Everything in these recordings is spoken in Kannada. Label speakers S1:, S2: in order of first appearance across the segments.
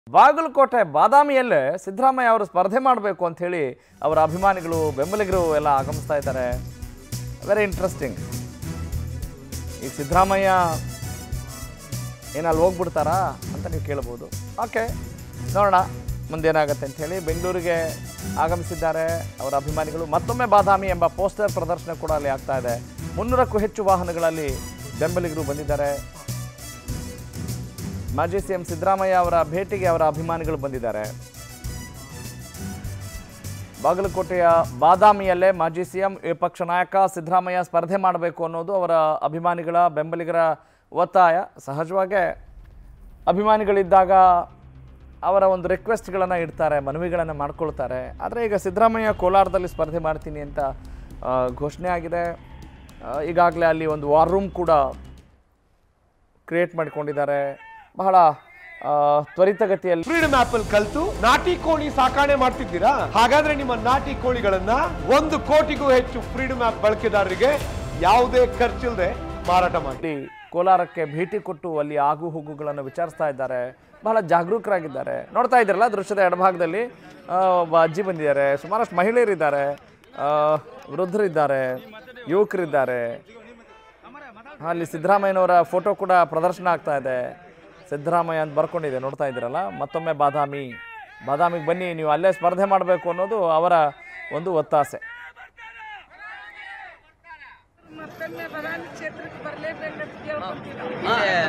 S1: ಬಾಗಲಕೋಟೆ ಬಾದಾಮಿಯಲ್ಲೇ ಸಿದ್ದರಾಮಯ್ಯ ಅವರು ಸ್ಪರ್ಧೆ ಮಾಡಬೇಕು ಅಂತ ಹೇಳಿ ಅವರ ಅಭಿಮಾನಿಗಳು ಬೆಂಬಲಿಗರು ಎಲ್ಲ ಆಗಮಿಸ್ತಾ ಇದ್ದಾರೆ ವೆರಿ ಇಂಟ್ರೆಸ್ಟಿಂಗ್ ಈಗ ಸಿದ್ದರಾಮಯ್ಯ ಏನಲ್ಲಿ ಹೋಗ್ಬಿಡ್ತಾರಾ ಅಂತ ನೀವು ಕೇಳ್ಬೋದು ಓಕೆ ನೋಡೋಣ ಮುಂದೇನಾಗತ್ತೆ ಅಂತ ಹೇಳಿ ಬೆಂಗಳೂರಿಗೆ ಆಗಮಿಸಿದ್ದಾರೆ ಅವರ ಅಭಿಮಾನಿಗಳು ಮತ್ತೊಮ್ಮೆ ಬಾದಾಮಿ ಎಂಬ ಪೋಸ್ಟರ್ ಪ್ರದರ್ಶನ ಕೂಡ ಅಲ್ಲಿ ಆಗ್ತಾ ಇದೆ ಮುನ್ನೂರಕ್ಕೂ ಹೆಚ್ಚು ವಾಹನಗಳಲ್ಲಿ ಬೆಂಬಲಿಗರು ಬಂದಿದ್ದಾರೆ ಮಾಜಿ ಸಿಎಂ ಸಿದ್ದರಾಮಯ್ಯ ಅವರ ಭೇಟಿಗೆ ಅವರ ಅಭಿಮಾನಿಗಳು ಬಂದಿದ್ದಾರೆ ಬಾಗಲಕೋಟೆಯ ಬಾದಾಮಿಯಲ್ಲೇ ಮಾಜಿ ಸಿಎಂ ವಿಪಕ್ಷ ನಾಯಕ ಸಿದ್ದರಾಮಯ್ಯ ಸ್ಪರ್ಧೆ ಮಾಡಬೇಕು ಅನ್ನೋದು ಅವರ ಅಭಿಮಾನಿಗಳ ಬೆಂಬಲಿಗರ ಒತ್ತಾಯ ಸಹಜವಾಗೇ ಅಭಿಮಾನಿಗಳಿದ್ದಾಗ ಅವರ ಒಂದು ರಿಕ್ವೆಸ್ಟ್ಗಳನ್ನು ಇಡ್ತಾರೆ ಮನವಿಗಳನ್ನು ಮಾಡ್ಕೊಳ್ತಾರೆ ಆದರೆ ಈಗ ಸಿದ್ದರಾಮಯ್ಯ ಕೋಲಾರದಲ್ಲಿ ಸ್ಪರ್ಧೆ ಮಾಡ್ತೀನಿ ಅಂತ ಆ, ಘೋಷಣೆ ಆಗಿದೆ ಈಗಾಗಲೇ ಅಲ್ಲಿ ಒಂದು ವಾರ್ ರೂಮ್ ಕೂಡ ಕ್ರಿಯೇಟ್ ಮಾಡಿಕೊಂಡಿದ್ದಾರೆ ಬಹಳ ಆ, ತ್ವರಿತಗತಿಯಲ್ಲಿ
S2: ಫ್ರೀಡಮ್ ಆಪ್ ಅಲ್ಲಿ ಕಲ್ತು ನಾಟಿ ಕೋಳಿ ಸಾಕಣೆ ಮಾಡ್ತಿದ್ದೀರಾ ಹಾಗಾದ್ರೆ ನಿಮ್ಮ ನಾಟಿ ಕೋಳಿಗಳನ್ನ ಒಂದು ಕೋಟಿಗೂ ಹೆಚ್ಚು ಫ್ರೀಡಮ್ ಆಪ್ ಬಳಕೆದಾರರಿಗೆ ಯಾವುದೇ ಖರ್ಚಿಲ್ಲದೆ ಮಾರಾಟ ಮಾಡಿ
S1: ಇಲ್ಲಿ ಕೋಲಾರಕ್ಕೆ ಭೇಟಿ ಕೊಟ್ಟು ಅಲ್ಲಿ ಆಗು ಹೋಗುಗಳನ್ನು ವಿಚಾರಿಸ್ತಾ ಇದ್ದಾರೆ ಬಹಳ ಜಾಗರೂಕರಾಗಿದ್ದಾರೆ ನೋಡ್ತಾ ಇದ್ದೀರಲ್ಲ ದೃಶ್ಯದ ಎಡಭಾಗದಲ್ಲಿ ಆ, ಒಬ್ಬ ಅಜ್ಜಿ ಬಂದಿದ್ದಾರೆ ಸುಮಾರಷ್ಟು ಮಹಿಳೆಯರಿದ್ದಾರೆ ಆ, ವೃದ್ಧರಿದ್ದಾರೆ ಯುವಕರಿದ್ದಾರೆ ಅಲ್ಲಿ ಸಿದ್ದರಾಮಯ್ಯನವರ ಫೋಟೋ ಕೂಡ ಪ್ರದರ್ಶನ ಆಗ್ತಾ ಇದೆ ಸಿದ್ದರಾಮಯ್ಯ ಅಂತ ಬರ್ಕೊಂಡಿದೆ ನೋಡ್ತಾ ಇದ್ದೀರಲ್ಲ ಮತ್ತೊಮ್ಮೆ ಬಾದಾಮಿ ಬಾದಾಮಿಗೆ ಬನ್ನಿ ನೀವು ಅಲ್ಲೇ ಸ್ಪರ್ಧೆ ಮಾಡಬೇಕು ಅನ್ನೋದು ಅವರ ಒಂದು ಒತ್ತಾಸೆ
S3: ಮತ್ತೊಮ್ಮೆ ಬದಾಮಿ ಕ್ಷೇತ್ರಕ್ಕೆ ಬರಲೇಬೇಕಂತ ಕೇಳ್ಕೊಂತೀವಿ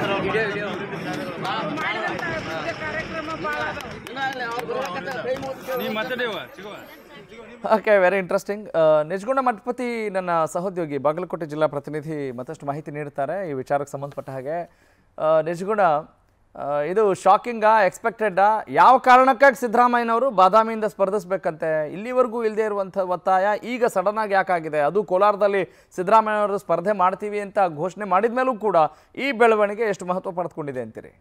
S3: ನಾವು ಮಾಡಿದಂತ ಅಭಿವೃದ್ಧಿ ಕಾರ್ಯಕ್ರಮ ಭಾಳ ಅದಾವ
S1: okay very interesting Nijaguna Mathapati ನನ್ನ ಸಹೋದ್ಯೋಗಿ ಬಾಗಲಕೋಟೆ ಜಿಲ್ಲಾ ಪ್ರತಿನಿಧಿ ಮತ್ತಷ್ಟು ಮಾಹಿತಿ ನೀಡ್ತಾರೆ ಈ ವಿಚಾರಕ್ಕೆ ಸಂಬಂಧಪಟ್ಟ ಹಾಗೆ ಆ, ನಿಜಗುಣ ಆ, ಇದು ಶಾಕಿಂಗಾ ಎಕ್ಸ್ಪೆಕ್ಟೆಡ್ಡಾ ಯಾವ ಕಾರಣಕ್ಕಾಗಿ ಸಿದ್ದರಾಮಯ್ಯನವರು ಬಾದಾಮಿಯಿಂದ ಸ್ಪರ್ಧಿಸಬೇಕಂತೆ ಇಲ್ಲಿವರೆಗೂ ಇಲ್ಲದೆ ಇರುವಂಥ ಒತ್ತಾಯ ಈಗ ಸಡನ್ ಆಗಿ ಯಾಕಾಗಿದೆ ಅದು ಕೋಲಾರದಲ್ಲಿ ಸಿದ್ದರಾಮಯ್ಯನವರು ಸ್ಪರ್ಧೆ ಮಾಡ್ತೀವಿ ಅಂತ ಘೋಷಣೆ ಮಾಡಿದ ಮೇಲೂ ಕೂಡ ಈ ಬೆಳವಣಿಗೆ ಎಷ್ಟು ಮಹತ್ವ ಪಡೆದುಕೊಂಡಿದೆ ಅಂತೀರಿ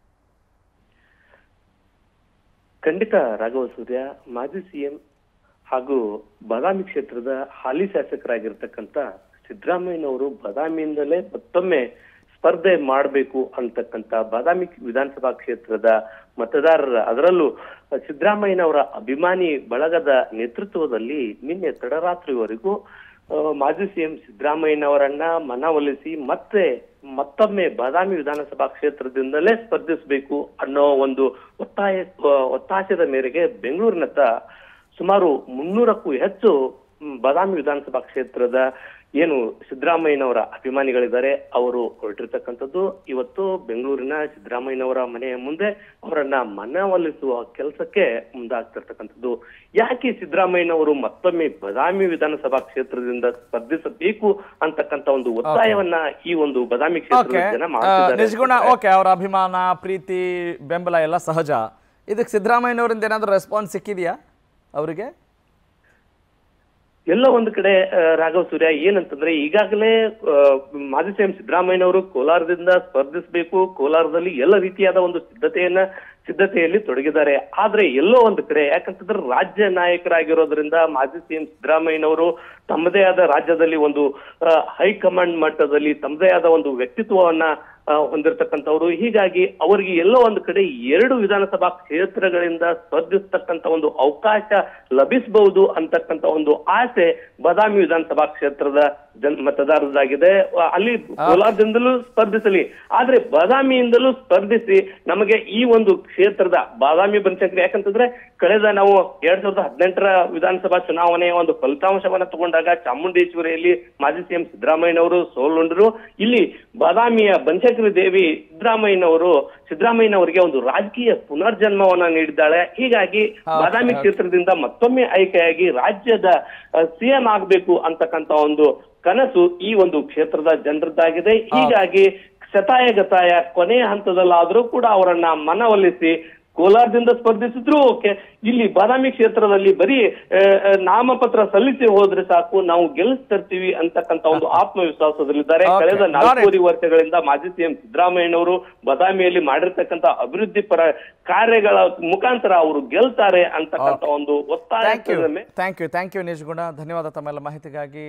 S4: ಖಂಡಿತ ರಾಘವ ಸೂರ್ಯ ಮಾಜಿ ಸಿಎಂ ಹಾಗೂ ಬಾದಾಮಿ ಕ್ಷೇತ್ರದ ಹಾಲಿ ಶಾಸಕರಾಗಿರ್ತಕ್ಕಂಥ ಸಿದ್ದರಾಮಯ್ಯನವರು ಬಾದಾಮಿಯಿಂದಲೇ ಮತ್ತೊಮ್ಮೆ ಸ್ಪರ್ಧೆ ಮಾಡಬೇಕು ಅಂತಕ್ಕಂಥ ಬಾದಾಮಿ ವಿಧಾನಸಭಾ ಕ್ಷೇತ್ರದ ಮತದಾರರ ಅದರಲ್ಲೂ ಸಿದ್ದರಾಮಯ್ಯನವರ ಅಭಿಮಾನಿ ಬಳಗದ ನೇತೃತ್ವದಲ್ಲಿ ನಿನ್ನೆ ತಡರಾತ್ರಿವರೆಗೂ ಆ, ಮಾಜಿ ಸಿಎಂ ಸಿದ್ದರಾಮಯ್ಯನವರನ್ನ ಮನವೊಲಿಸಿ ಮತ್ತೆ ಮತ್ತೊಮ್ಮೆ ಬಾದಾಮಿ ವಿಧಾನಸಭಾ ಕ್ಷೇತ್ರದಿಂದಲೇ ಸ್ಪರ್ಧಿಸಬೇಕು ಅನ್ನೋ ಒಂದು ಒತ್ತಾಯ ಒತ್ತಾಯದ ಮೇರೆಗೆ ಬೆಂಗಳೂರಿನತ್ತ ಸುಮಾರು ಮುನ್ನೂರಕ್ಕೂ ಹೆಚ್ಚು ಮ್, ಬಾದಾಮಿ ವಿಧಾನಸಭಾ ಕ್ಷೇತ್ರದ ಏನು ಸಿದ್ದರಾಮಯ್ಯನವರ ಅಭಿಮಾನಿಗಳಿದ್ದಾರೆ ಅವರು ಹೊರಟಿರ್ತಕ್ಕಂಥದ್ದು ಇವತ್ತು ಬೆಂಗಳೂರಿನ ಸಿದ್ದರಾಮಯ್ಯನವರ ಮನೆಯ ಮುಂದೆ ಅವರನ್ನ ಮನವೊಲಿಸುವ ಕೆಲಸಕ್ಕೆ ಮುಂದಾಗ್ತಿರ್ತಕ್ಕಂಥದ್ದು ಯಾಕೆ ಸಿದ್ದರಾಮಯ್ಯನವರು ಮತ್ತೊಮ್ಮೆ ಬಾದಾಮಿ ವಿಧಾನಸಭಾ ಕ್ಷೇತ್ರದಿಂದ ಸ್ಪರ್ಧಿಸಬೇಕು ಅಂತಕ್ಕಂಥ ಒಂದು ಒತ್ತಾಯವನ್ನ ಈ ಒಂದು ಬಾದಾಮಿ ಕ್ಷೇತ್ರದ
S1: ಓಕೆ
S4: ಜನ ಮಾಡ್ತಿದ್ದಾರೆ
S1: ನಿಜಗುಣ ಓಕೆ ಅವರ ಅಭಿಮಾನ ಪ್ರೀತಿ ಬೆಂಬಲ ಎಲ್ಲ ಸಹಜ ಇದಕ್ಕೆ ಸಿದ್ದರಾಮಯ್ಯನವರಿಂದ ಏನಾದರೂ ರೆಸ್ಪಾನ್ಸ್ ಸಿಕ್ಕಿದೆಯಾ ಅವರಿಗೆ
S4: ಎಲ್ಲ ಒಂದು ಕಡೆ ಆ, ರಾಘವ ಸೂರ್ಯ ಏನಂತಂದ್ರೆ ಈಗಾಗಲೇ ಆ, ಮಾಜಿ ಸಿಎಂ ಸಿದ್ದರಾಮಯ್ಯನವರು ಕೋಲಾರದಿಂದ ಸ್ಪರ್ಧಿಸಬೇಕು ಕೋಲಾರದಲ್ಲಿ ಎಲ್ಲ ರೀತಿಯಾದ ಒಂದು ಸಿದ್ಧತೆಯನ್ನ ಸಿದ್ಧತೆಯಲ್ಲಿ ತೊಡಗಿದ್ದಾರೆ ಆದ್ರೆ ಎಲ್ಲೋ ಒಂದು ಕಡೆ ಯಾಕಂತಂದ್ರೆ ರಾಜ್ಯ ನಾಯಕರಾಗಿರೋದ್ರಿಂದ ಮಾಜಿ ಸಿಎಂ ಸಿದ್ದರಾಮಯ್ಯನವರು ತಮ್ಮದೇ ಆದ ರಾಜ್ಯದಲ್ಲಿ ಒಂದು ಆ, ಹೈಕಮಾಂಡ್ ಮಟ್ಟದಲ್ಲಿ ತಮ್ಮದೇ ಆದ ಒಂದು ವ್ಯಕ್ತಿತ್ವವನ್ನ ಆ, ಹೊಂದಿರತಕ್ಕಂಥವ್ರು ಹೀಗಾಗಿ ಅವರಿಗೆ ಎಲ್ಲೋ ಒಂದು ಕಡೆ ಎರಡು ವಿಧಾನಸಭಾ ಕ್ಷೇತ್ರಗಳಿಂದ ಸ್ಪರ್ಧಿಸ್ತಕ್ಕಂಥ ಒಂದು ಅವಕಾಶ ಲಭಿಸಬಹುದು ಅಂತಕ್ಕಂಥ ಒಂದು ಆಸೆ ಬಾದಾಮಿ ವಿಧಾನಸಭಾ ಕ್ಷೇತ್ರದ ಜನ್ ಮತದಾರರಾಗಿದೆ ಆ, ಅಲ್ಲಿ ಕೋಲಾರದಿಂದಲೂ ಸ್ಪರ್ಧಿಸಲಿ ಆದ್ರೆ ಬಾದಾಮಿಯಿಂದಲೂ ಸ್ಪರ್ಧಿಸಿ ನಮಗೆ ಈ ಒಂದು ಕ್ಷೇತ್ರದ ಬಾದಾಮಿ ಬನಶಂಕರಿ ಯಾಕಂತಂದ್ರೆ ಕಳೆದ ನಾವು ಎರಡ್ ಸಾವಿರದ ಹದಿನೆಂಟರ ವಿಧಾನಸಭಾ ಚುನಾವಣೆಯ ಒಂದು ಫಲಿತಾಂಶವನ್ನ ತಗೊಂಡಾಗ ಚಾಮುಂಡೇಶ್ವರಿಯಲ್ಲಿ ಮಾಜಿ ಸಿಎಂ ಸಿದ್ದರಾಮಯ್ಯನವರು ಸೋಲುಂಡರು ಇಲ್ಲಿ ಬಾದಾಮಿಯ ಬನಶಂಕರಿ ದೇವಿ ಸಿದ್ದರಾಮಯ್ಯನವರು ಸಿದ್ದರಾಮಯ್ಯನವರಿಗೆ ಒಂದು ರಾಜಕೀಯ ಪುನರ್ಜನ್ಮವನ್ನ ನೀಡಿದ್ದಾಳೆ ಹೀಗಾಗಿ ಬಾದಾಮಿ ಕ್ಷೇತ್ರದಿಂದ ಮತ್ತೊಮ್ಮೆ ಆಯ್ಕೆಯಾಗಿ ರಾಜ್ಯದ ಸಿಎಂ ಆಗ್ಬೇಕು ಅಂತಕ್ಕಂತ ಒಂದು ಕನಸು ಈ ಒಂದು ಕ್ಷೇತ್ರದ ಜನರದ್ದಾಗಿದೆ ಹೀಗಾಗಿ ಶತಾಯ ಗತಾಯ ಕೊನೆಯ ಹಂತದಲ್ಲಾದ್ರೂ ಕೂಡ ಅವರನ್ನ ಮನವೊಲಿಸಿ ಕೋಲಾರದಿಂದ ಸ್ಪರ್ಧಿಸಿದ್ರು ಓಕೆ ಇಲ್ಲಿ ಬಾದಾಮಿ ಕ್ಷೇತ್ರದಲ್ಲಿ ಬರೀ ಆ, ಆ, ನಾಮಪತ್ರ ಸಲ್ಲಿಸಿ ಹೋದ್ರೆ ಸಾಕು ನಾವು ಗೆಲ್ಲಿಸ್ತರ್ತೀವಿ ಅಂತಕ್ಕಂತ ಒಂದು ಆತ್ಮವಿಶ್ವಾಸದಲ್ಲಿದ್ದಾರೆ
S1: Okay,
S4: ಕಳೆದ
S1: got it.
S4: ನಾಲ್ಕೂವರೆ ವರ್ಷಗಳಿಂದ ಮಾಜಿ ಸಿಎಂ ಸಿದ್ದರಾಮಯ್ಯನವರು ಬಾದಾಮಿಯಲ್ಲಿ ಮಾಡಿರ್ತಕ್ಕಂತ ಅಭಿವೃದ್ಧಿ ಪರ ಕಾರ್ಯಗಳ ಮುಖಾಂತರ ಅವರು ಗೆಲ್ತಾರೆ ಅಂತಕ್ಕಂತ ಒಂದು
S1: ಥ್ಯಾಂಕ್ ಯು
S4: ಒತ್ತಾಯ
S1: thank you thank you Nijaguna ಧನ್ಯವಾದ ತಮ್ಮೆಲ್ಲ ಮಾಹಿತಿಗಾಗಿ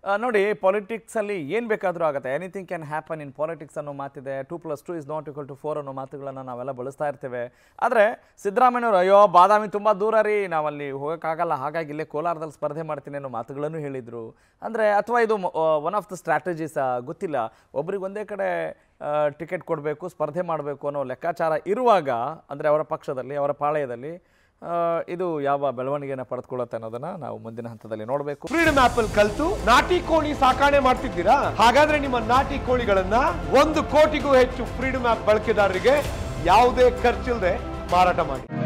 S1: ಆ, ನೋಡಿ ಪಾಲಿಟಿಕ್ಸಲ್ಲಿ ಏನು ಬೇಕಾದರೂ ಆಗುತ್ತೆ anything can happen in politics ಅನ್ನೋ ಮಾತಿದೆ two plus two is not equal to four ಅನ್ನೋ ಮಾತುಗಳನ್ನು ನಾವೆಲ್ಲ ಬಳಸ್ತಾ ಇರ್ತೇವೆ ಆದರೆ ಸಿದ್ದರಾಮಯ್ಯನವರು ಅಯ್ಯೋ ಬಾದಾಮಿ ತುಂಬ ದೂರ ರೀ ನಾವಲ್ಲಿ ಹೋಗೋಕ್ಕಾಗಲ್ಲ ಹಾಗಾಗಿ ಇಲ್ಲೇ ಕೋಲಾರದಲ್ಲಿ ಸ್ಪರ್ಧೆ ಮಾಡ್ತೀನಿ ಅನ್ನೋ ಮಾತುಗಳನ್ನು ಹೇಳಿದರು ಅಂದರೆ ಅಥವಾ ಇದು ಒನ್ ಆಫ್ ದ ಸ್ಟ್ರಾಟಜೀಸ್ ಗೊತ್ತಿಲ್ಲ ಒಬ್ರಿಗೆ ಒಂದೇ ಕಡೆ ಟಿಕೆಟ್ ಕೊಡಬೇಕು ಸ್ಪರ್ಧೆ ಮಾಡಬೇಕು ಅನ್ನೋ ಲೆಕ್ಕಾಚಾರ ಇರುವಾಗ ಅಂದರೆ ಅವರ ಪಕ್ಷದಲ್ಲಿ ಅವರ ಪಾಳೆಯದಲ್ಲಿ ಆ, ಇದು ಯಾವ ಬೆಳವಣಿಗೆಯನ್ನು ಪಡೆದುಕೊಳ್ಳುತ್ತೆ ಅನ್ನೋದನ್ನು ನಾವು ಮುಂದಿನ ಹಂತದಲ್ಲಿ ನೋಡಬೇಕು
S2: ಫ್ರೀಡಮ್ ಆಪ್ ಅಲ್ಲಿ ಕಲ್ತು ನಾಟಿ ಕೋಳಿ ಸಾಕಾಣೆ ಮಾಡ್ತಿದ್ದೀರಾ ಹಾಗಾದ್ರೆ ನಿಮ್ಮ ನಾಟಿ ಕೋಳಿಗಳನ್ನ ಒಂದು ಕೋಟಿಗೂ ಹೆಚ್ಚು ಫ್ರೀಡಮ್ ಆಪ್ ಬಳಕೆದಾರರಿಗೆ ಯಾವುದೇ ಖರ್ಚಿಲ್ಲದೆ ಮಾರಾಟ ಮಾಡಿ